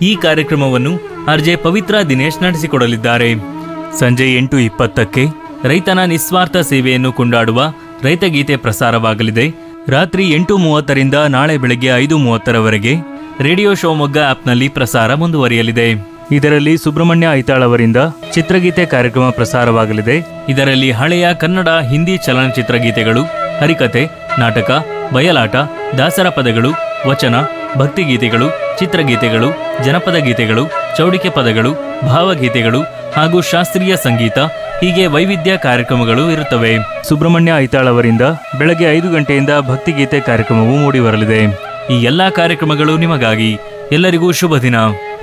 ಈ ಕಾರ್ಯಕ್ರಮವನ್ನು ಆರ್ಜೆ ಪವಿತ್ರ ದಿನೇಶ್ ನಡೆಸಿಕೊಡಲಿದ್ದಾರೆ ಸಂಜೆ ಎಂಟು ಇಪ್ಪತ್ತಕ್ಕೆ ರೈತನ ನಿಸ್ವಾರ್ಥ ಸೇವೆಯನ್ನು ಕೊಂಡಾಡುವ ರೈತಗೀತೆ ಪ್ರಸಾರವಾಗಲಿದೆ ರಾತ್ರಿ ಎಂಟು ಮೂವತ್ತರಿಂದ ನಾಳೆ ಬೆಳಗ್ಗೆ ಐದು ಮೂವತ್ತರವರೆಗೆ ರೇಡಿಯೋ ಶಿವಮೊಗ್ಗ ಆಪ್ನಲ್ಲಿ ಪ್ರಸಾರ ಮುಂದುವರಿಯಲಿದೆ ಇದರಲ್ಲಿ ಸುಬ್ರಹ್ಮಣ್ಯ ಐತಾಳ್ ಅವರಿಂದ ಚಿತ್ರಗೀತೆ ಕಾರ್ಯಕ್ರಮ ಪ್ರಸಾರವಾಗಲಿದೆ ಇದರಲ್ಲಿ ಹಳೆಯ ಕನ್ನಡ ಹಿಂದಿ ಚಲನಚಿತ್ರ ಗೀತೆಗಳು ಹರಿಕತೆ ನಾಟಕ ಬಯಲಾಟ ದಾಸರ ಪದಗಳು ವಚನ ಭಕ್ತಿಗೀತೆಗಳು ಚಿತ್ರಗೀತೆಗಳು ಜನಪದ ಗೀತೆಗಳು ಚೌಡಿಕೆ ಪದಗಳು ಭಾವಗೀತೆಗಳು ಹಾಗೂ ಶಾಸ್ತ್ರೀಯ ಸಂಗೀತ ಹೀಗೆ ವೈವಿಧ್ಯ ಕಾರ್ಯಕ್ರಮಗಳು ಇರುತ್ತವೆ ಸುಬ್ರಹ್ಮಣ್ಯ ಐತಾಳ್ ಅವರಿಂದ ಬೆಳಗ್ಗೆ ಐದು ಗಂಟೆಯಿಂದ ಭಕ್ತಿಗೀತೆ ಕಾರ್ಯಕ್ರಮವು ಮೂಡಿಬರಲಿದೆ ಈ ಎಲ್ಲಾ ಕಾರ್ಯಕ್ರಮಗಳು ನಿಮಗಾಗಿ ಎಲ್ಲರಿಗೂ ಶುಭ ದಿನ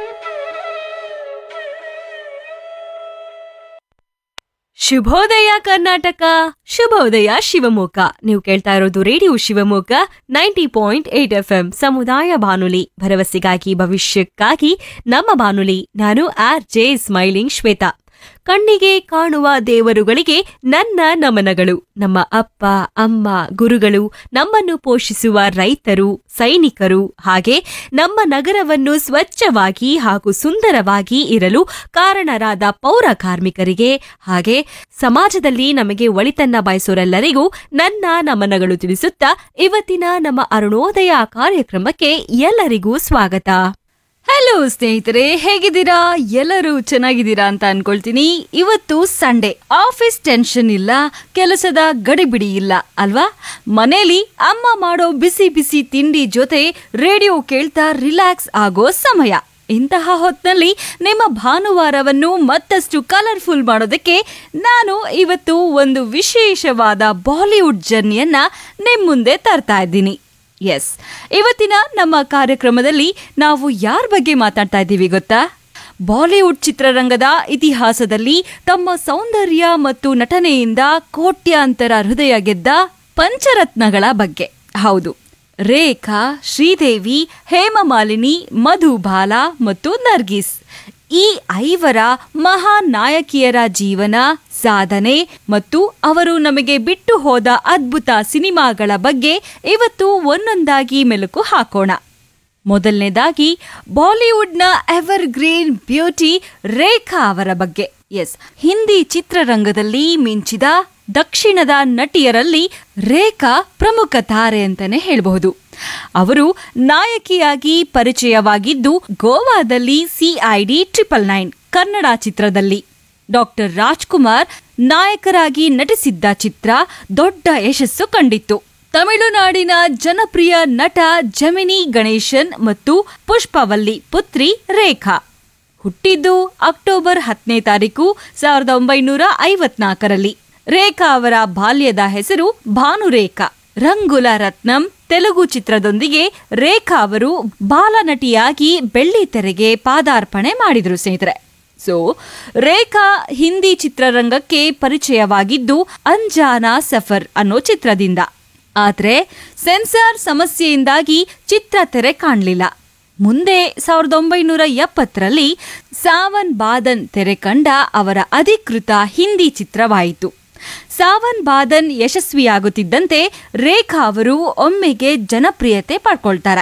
ಶುಭೋದಯ ಕರ್ನಾಟಕ ಶುಭೋದಯ ಶಿವಮೊಗ್ಗ ನೀವು ಕೇಳ್ತಾ ಇರೋದು radio Shivamogga ninety point eight F M ಸಮುದಾಯ ಬಾನುಲಿ ಭರವಸೆಗಾಗಿ ಭವಿಷ್ಯಕ್ಕಾಗಿ ನಮ್ಮ ಬಾನುಲಿ ನಾನು ಆರ್ ಜೆ ಸ್ಮೈಲಿಂಗ್ ಶ್ವೇತಾ ಕಣ್ಣಿಗೆ ಕಾಣುವ ದೇವರುಗಳಿಗೆ ನನ್ನ ನಮನಗಳು ನಮ್ಮ ಅಪ್ಪ ಅಮ್ಮ ಗುರುಗಳು ನಮ್ಮನ್ನು ಪೋಷಿಸುವ ರೈತರು ಸೈನಿಕರು ಹಾಗೆ ನಮ್ಮ ನಗರವನ್ನು ಸ್ವಚ್ಛವಾಗಿ ಹಾಗೂ ಸುಂದರವಾಗಿ ಇರಲು ಕಾರಣರಾದ ಪೌರ ಕಾರ್ಮಿಕರಿಗೆ ಹಾಗೆ ಸಮಾಜದಲ್ಲಿ ನಮಗೆ ಒಳಿತನ್ನ ಬಯಸೋರೆಲ್ಲರಿಗೂ ನನ್ನ ನಮನಗಳು ತಿಳಿಸುತ್ತಾ ಇವತ್ತಿನ ನಮ್ಮ ಅರುಣೋದಯ ಕಾರ್ಯಕ್ರಮಕ್ಕೆ ಎಲ್ಲರಿಗೂ ಸ್ವಾಗತ ಹಲೋ ಸ್ನೇಹಿತರೆ ಹೇಗಿದ್ದೀರಾ ಎಲ್ಲರೂ ಚೆನ್ನಾಗಿದ್ದೀರಾ ಅಂತ ಅನ್ಕೊಳ್ತೀನಿ ಇವತ್ತು ಸಂಡೇ ಆಫೀಸ್ ಟೆನ್ಷನ್ ಇಲ್ಲ ಕೆಲಸದ ಗಡಿಬಿಡಿ ಇಲ್ಲ ಅಲ್ವಾ ಮನೇಲಿ ಅಮ್ಮ ಮಾಡೋ ಬಿಸಿ ಬಿಸಿ ತಿಂಡಿ ಜೊತೆ ರೇಡಿಯೋ ಕೇಳ್ತಾ ರಿಲ್ಯಾಕ್ಸ್ ಆಗೋ ಸಮಯ ಇಂತಹ ಹೊತ್ನಲ್ಲಿ ನಿಮ್ಮ ಭಾನುವಾರವನ್ನು ಮತ್ತಷ್ಟು ಕಲರ್ಫುಲ್ ಮಾಡೋದಕ್ಕೆ ನಾನು ಇವತ್ತು ಒಂದು ವಿಶೇಷವಾದ ಬಾಲಿವುಡ್ ಜರ್ನಿಯನ್ನ ನಿಮ್ಮ ಮುಂದೆ ತರ್ತಾ ಇದ್ದೀನಿ ಎಸ್ ಇವತ್ತಿನ ನಮ್ಮ ಕಾರ್ಯಕ್ರಮದಲ್ಲಿ ನಾವು ಯಾರ ಬಗ್ಗೆ ಮಾತಾಡ್ತಾ ಇದ್ದೀವಿ ಗೊತ್ತಾ ಬಾಲಿವುಡ್ ಚಿತ್ರರಂಗದ ಇತಿಹಾಸದಲ್ಲಿ ತಮ್ಮ ಸೌಂದರ್ಯ ಮತ್ತು ನಟನೆಯಿಂದ ಕೋಟ್ಯಾಂತರ ಹೃದಯ ಗೆದ್ದ ಪಂಚರತ್ನಗಳ ಬಗ್ಗೆ ಹೌದು ರೇಖಾ ಶ್ರೀದೇವಿ ಹೇಮಮಾಲಿನಿ ಮಧುಬಾಲ ಮತ್ತು ನರ್ಗಿಸ್ ಈ ಐವರ ಮಹಾನ್ ನಾಯಕಿಯರ ಜೀವನ ಸಾಧನೆ ಮತ್ತು ಅವರು ನಮಗೆ ಬಿಟ್ಟು ಹೋದ ಅದ್ಭುತ ಸಿನಿಮಾಗಳ ಬಗ್ಗೆ ಇವತ್ತು ಒಂದೊಂದಾಗಿ ಮೆಲುಕು ಹಾಕೋಣ ಮೊದಲನೇದಾಗಿ ಬಾಲಿವುಡ್ನ ಎವರ್ ಗ್ರೀನ್ ಬ್ಯೂಟಿ ರೇಖಾ ಅವರ ಬಗ್ಗೆ ಎಸ್ ಹಿಂದಿ ಚಿತ್ರರಂಗದಲ್ಲಿ ಮಿಂಚಿದ ದಕ್ಷಿಣದ ನಟಿಯರಲ್ಲಿ ರೇಖಾ ಪ್ರಮುಖ ತಾರೆ ಅಂತಾನೆ ಹೇಳಬಹುದು ಅವರು ನಾಯಕಿಯಾಗಿ ಪರಿಚಯವಾಗಿದ್ದು ಗೋವಾದಲ್ಲಿ ಸಿಐಡಿ ಟ್ರಿಪಲ್ ನೈನ್ ಕನ್ನಡ ಚಿತ್ರದಲ್ಲಿ ಡಾಕ್ಟರ್ ರಾಜ್ಕುಮಾರ್ ನಾಯಕರಾಗಿ ನಟಿಸಿದ್ದ ಚಿತ್ರ ದೊಡ್ಡ ಯಶಸ್ಸು ಕಂಡಿತ್ತು ತಮಿಳುನಾಡಿನ ಜನಪ್ರಿಯ ನಟ ಜಮಿನಿ ಗಣೇಶನ್ ಮತ್ತು ಪುಷ್ಪವಲ್ಲಿ ಪುತ್ರಿ ರೇಖಾ ಹುಟ್ಟಿದ್ದು ಅಕ್ಟೋಬರ್ ಹತ್ತನೇ ತಾರೀಕು ಸಾವಿರದ ಒಂಬೈನೂರ ಐವತ್ನಾಲ್ಕರಲ್ಲಿ ರೇಖಾ ಅವರ ಬಾಲ್ಯದ ಹೆಸರು ಭಾನುರೇಖಾ ರಂಗುಲ ರತ್ನಂ ತೆಲುಗು ಚಿತ್ರದೊಂದಿಗೆ ರೇಖಾ ಅವರು ಬಾಲನಟಿಯಾಗಿ ಬೆಳ್ಳಿ ತೆರೆಗೆ ಪಾದಾರ್ಪಣೆ ಮಾಡಿದ್ರು ಸ್ನೇಹಿತರೆ ಸೊ ರೇಖಾ ಹಿಂದಿ ಚಿತ್ರರಂಗಕ್ಕೆ ಪರಿಚಯವಾಗಿದ್ದು ಅಂಜಾನಾ ಸಫರ್ ಅನ್ನೋ ಚಿತ್ರದಿಂದ ಆದ್ರೆ ಸೆನ್ಸಾರ್ ಸಮಸ್ಯೆಯಿಂದಾಗಿ ಚಿತ್ರ ತೆರೆ ಕಾಣಲಿಲ್ಲ ಮುಂದೆ ಸಾವಿರದ ಒಂಬೈನೂರ ಎಪ್ಪತ್ತರಲ್ಲಿ ಸಾವನ್ ಬಾದನ್ ತೆರೆ ಕಂಡ ಅವರ ಅಧಿಕೃತ ಹಿಂದಿ ಚಿತ್ರವಾಯಿತು ಸಾವನ್ ಬಾದನ್ ಯಶಸ್ವಿಯಾಗುತ್ತಿದ್ದಂತೆ ರೇಖಾ ಅವರು ಒಮ್ಮೆಗೆ ಜನಪ್ರಿಯತೆ ಪಡ್ಕೊಳ್ತಾರೆ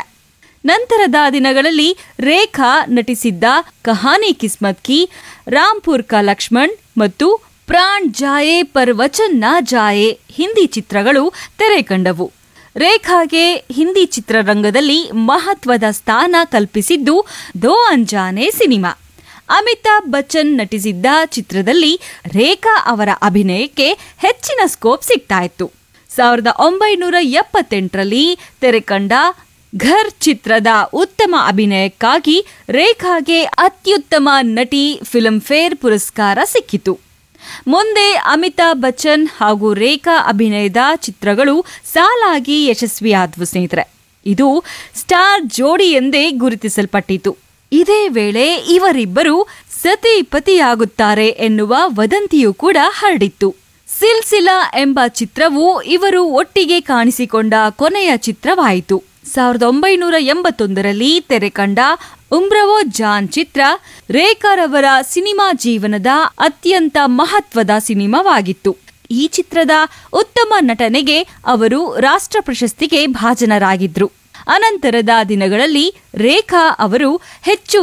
ನಂತರದ ದಿನಗಳಲ್ಲಿ ರೇಖಾ ನಟಿಸಿದ್ದ ಕಹಾನಿ ಕಿಸ್ಮತ್ ಕಿ ರಾಂಪುರ್ ಕಾ ಲಕ್ಷ್ಮಣ್ ಮತ್ತು ಪ್ರಾಣ್ ಜಾಯೆ ಪರ್ ವಚನ್ ನಾ ಜಾಯೆ ಹಿಂದಿ ಚಿತ್ರಗಳು ತೆರೆ ಕಂಡವು ರೇಖಾಗೆ ಹಿಂದಿ ಚಿತ್ರರಂಗದಲ್ಲಿ ಮಹತ್ವದ ಸ್ಥಾನ ಕಲ್ಪಿಸಿದ್ದು ದೋ ಅಂಜಾನೆ ಸಿನಿಮಾ ಅಮಿತಾಬ್ ಬಚ್ಚನ್ ನಟಿಸಿದ್ದ ಚಿತ್ರದಲ್ಲಿ ರೇಖಾ ಅವರ ಅಭಿನಯಕ್ಕೆ ಹೆಚ್ಚಿನ ಸ್ಕೋಪ್ ಸಿಗ್ತಾ ಇತ್ತು ಸಾವಿರದ ಒಂಬೈನೂರ ಎಪ್ಪತ್ತೆಂಟರಲ್ಲಿ ತೆರೆ ಕಂಡ ಘರ್ ಚಿತ್ರದ ಉತ್ತಮ ಅಭಿನಯಕ್ಕಾಗಿ ರೇಖಾಗೆ ಅತ್ಯುತ್ತಮ ನಟಿ ಫಿಲ್ಮ್ ಫೇರ್ ಪುರಸ್ಕಾರ ಸಿಕ್ಕಿತು ಮುಂದೆ ಅಮಿತಾಬ್ ಬಚ್ಚನ್ ಹಾಗೂ ರೇಖಾ ಅಭಿನಯದ ಚಿತ್ರಗಳು ಸಾಲಾಗಿ ಯಶಸ್ವಿಯಾದವು ಸ್ನೇಹಿತರೆ ಇದು ಸ್ಟಾರ್ ಜೋಡಿ ಎಂದೇ ಗುರುತಿಸಲ್ಪಟ್ಟಿತು ಇದೇ ವೇಳೆ ಇವರಿಬ್ಬರು ಸತಿ ಪತಿಯಾಗುತ್ತಾರೆ ಎನ್ನುವ ವದಂತಿಯೂ ಕೂಡ ಹರಡಿತ್ತು ಸಿಲ್ಸಿಲಾ ಎಂಬ ಚಿತ್ರವು ಇವರು ಒಟ್ಟಿಗೆ ಕಾಣಿಸಿಕೊಂಡ ಕೊನೆಯ ಚಿತ್ರವಾಯಿತು ಸಾವಿರದ ಒಂಬೈನೂರ ಎಂಬತ್ತೊಂದರಲ್ಲಿ ತೆರೆ ಕಂಡ ಉಮ್ರವೋ ಜಾನ್ ಚಿತ್ರ ರೇಖಾರವರ ಸಿನಿಮಾ ಜೀವನದ ಅತ್ಯಂತ ಮಹತ್ವದ ಸಿನಿಮಾವಾಗಿತ್ತು ಈ ಚಿತ್ರದ ಉತ್ತಮ ನಟನೆಗೆ ಅವರು ರಾಷ್ಟ್ರ ಪ್ರಶಸ್ತಿಗೆ ಭಾಜನರಾಗಿದ್ರು ಅನಂತರದ ದಿನಗಳಲ್ಲಿ ರೇಖಾ ಅವರು ಹೆಚ್ಚು